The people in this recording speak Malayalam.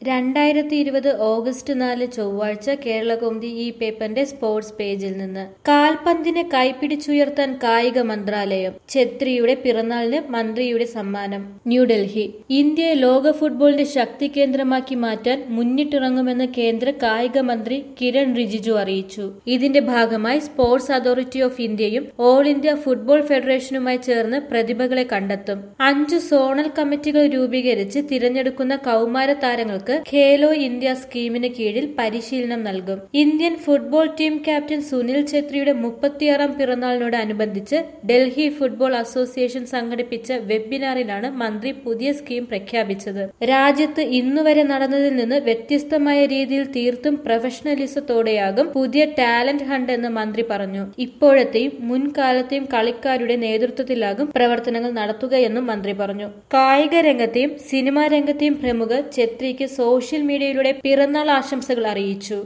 രണ്ടായിരത്തി ഇരുപത് ഓഗസ്റ്റ് നാല് ചൊവ്വാഴ്ച കേരളകൗമുദി ഈ പേപ്പറിന്റെ സ്പോർട്സ് പേജിൽ നിന്ന് കാൽപന്തിനെ കൈപ്പിടിച്ചുയർത്താൻ കായിക മന്ത്രാലയം ഛത്രിയുടെ പിറന്നാളിന് മന്ത്രിയുടെ സമ്മാനം ന്യൂഡൽഹി ഇന്ത്യയെ ലോക ഫുട്ബോളിന്റെ ശക്തി കേന്ദ്രമാക്കി മാറ്റാൻ മുന്നിട്ടിറങ്ങുമെന്ന് കേന്ദ്ര കായിക മന്ത്രി കിരൺ റിജിജു അറിയിച്ചു ഇതിന്റെ ഭാഗമായി സ്പോർട്സ് അതോറിറ്റി ഓഫ് ഇന്ത്യയും ഓൾ ഇന്ത്യ ഫുട്ബോൾ ഫെഡറേഷനുമായി ചേർന്ന് പ്രതിഭകളെ കണ്ടെത്തും അഞ്ച് സോണൽ കമ്മിറ്റികൾ രൂപീകരിച്ച് തിരഞ്ഞെടുക്കുന്ന കൗമാര താരങ്ങൾക്ക് ഖേലോ ഇന്ത്യ സ്കീമിന് കീഴിൽ പരിശീലനം നൽകും Indian football team captain Sunil ഛത്രിയുടെ മുപ്പത്തിയാറാം പിറന്നാളിനോട് അനുബന്ധിച്ച് ഡൽഹി ഫുട്ബോൾ അസോസിയേഷൻ സംഘടിപ്പിച്ച വെബിനാറിലാണ് മന്ത്രി പുതിയ സ്കീം പ്രഖ്യാപിച്ചത് രാജ്യത്ത് ഇന്നുവരെ നടന്നതിൽ നിന്ന് വ്യത്യസ്തമായ രീതിയിൽ തീർത്തും പ്രൊഫഷണലിസത്തോടെയാകും പുതിയ ടാലന്റ് ഹണ്ട് എന്ന് മന്ത്രി പറഞ്ഞു ഇപ്പോഴത്തെയും മുൻകാലത്തെയും കളിക്കാരുടെ നേതൃത്വത്തിലാകും പ്രവർത്തനങ്ങൾ നടത്തുകയെന്നും മന്ത്രി പറഞ്ഞു കായിക രംഗത്തെയും സിനിമാ രംഗത്തെയും പ്രമുഖർ ഛത്രിക്ക് സോഷ്യൽ മീഡിയയിലൂടെ പിറന്നാൾ ആശംസകൾ അറിയിച്ചു